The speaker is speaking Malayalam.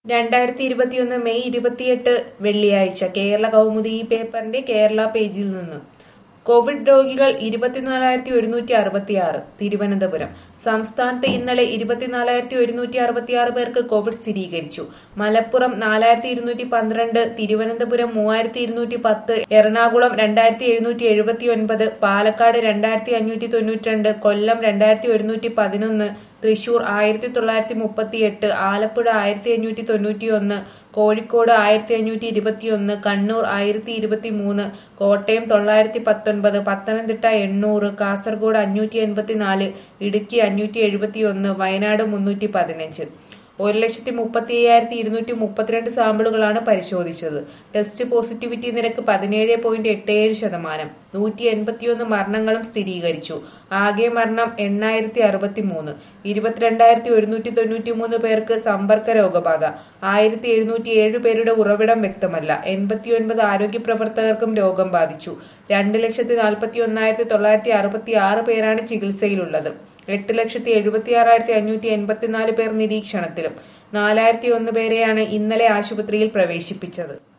രണ്ടായിരത്തി ഇരുപത്തിയൊന്ന് മെയ് ഇരുപത്തിയെട്ട് വെള്ളിയാഴ്ച കേരള കൗമുദി ഈ പേപ്പറിന്റെ കേരള പേജിൽ നിന്ന് കോവിഡ് രോഗികൾ ഇരുപത്തിനാലായിരത്തി ഒരുന്നൂറ്റി അറുപത്തിയാറ് തിരുവനന്തപുരം സംസ്ഥാനത്ത് ഇന്നലെ ഇരുപത്തിനാലായിരത്തി ഒരുന്നൂറ്റി അറുപത്തിയാറ് പേർക്ക് കോവിഡ് സ്ഥിരീകരിച്ചു മലപ്പുറം നാലായിരത്തി ഇരുന്നൂറ്റി പന്ത്രണ്ട് തിരുവനന്തപുരം മൂവായിരത്തി ഇരുന്നൂറ്റി പത്ത് എറണാകുളം രണ്ടായിരത്തി എഴുന്നൂറ്റി എഴുപത്തി ഒൻപത് പാലക്കാട് രണ്ടായിരത്തി അഞ്ഞൂറ്റി തൊണ്ണൂറ്റി രണ്ട് കൊല്ലം രണ്ടായിരത്തി ഒരുന്നൂറ്റി പതിനൊന്ന് തൃശൂർ ആയിരത്തി തൊള്ളായിരത്തി മുപ്പത്തി എട്ട് ആലപ്പുഴ ആയിരത്തി അഞ്ഞൂറ്റി തൊണ്ണൂറ്റി ഒന്ന് കോഴിക്കോട് ആയിരത്തി അഞ്ഞൂറ്റി ഇരുപത്തി ഒന്ന് കണ്ണൂർ ആയിരത്തി ഇരുപത്തി മൂന്ന് കോട്ടയം തൊള്ളായിരത്തി പത്തൊൻപത് പത്തനംതിട്ട എണ്ണൂറ് കാസർഗോഡ് അഞ്ഞൂറ്റി എൺപത്തിനാല് ഇടുക്കി അഞ്ഞൂറ്റി എഴുപത്തി ഒന്ന് വയനാട് മുന്നൂറ്റി പതിനഞ്ച് ഒരു ലക്ഷത്തി മുപ്പത്തി അയ്യായിരത്തി ഇരുന്നൂറ്റി മുപ്പത്തിരണ്ട് സാമ്പിളുകളാണ് പരിശോധിച്ചത് ടെസ്റ്റ് പോസിറ്റിവിറ്റി നിരക്ക് പതിനേഴ് പോയിന്റ് എട്ട് ഏഴ് ശതമാനം നൂറ്റി എൺപത്തിയൊന്ന് മരണങ്ങളും സ്ഥിരീകരിച്ചു ആകെ മരണം എണ്ണായിരത്തി അറുപത്തി മൂന്ന് ഇരുപത്തിരണ്ടായിരത്തി ഒരുന്നൂറ്റി തൊണ്ണൂറ്റി മൂന്ന് പേർക്ക് സമ്പർക്ക രോഗബാധ ആയിരത്തി എഴുന്നൂറ്റി ഏഴ് പേരുടെ ഉറവിടം വ്യക്തമല്ല എൺപത്തിയൊൻപത് ആരോഗ്യ പ്രവർത്തകർക്കും രോഗം ബാധിച്ചു രണ്ട് ലക്ഷത്തി നാൽപ്പത്തി ഒന്നായിരത്തി തൊള്ളായിരത്തി അറുപത്തി ആറ് പേരാണ് ചികിത്സയിലുള്ളത് എട്ട് ലക്ഷത്തി എഴുപത്തി ആറായിരത്തി അഞ്ഞൂറ്റി എൺപത്തിനാല് പേർ നിരീക്ഷണത്തിലും നാലായിരത്തി ഒന്ന് പേരെയാണ് ഇന്നലെ ആശുപത്രിയിൽ പ്രവേശിപ്പിച്ചത്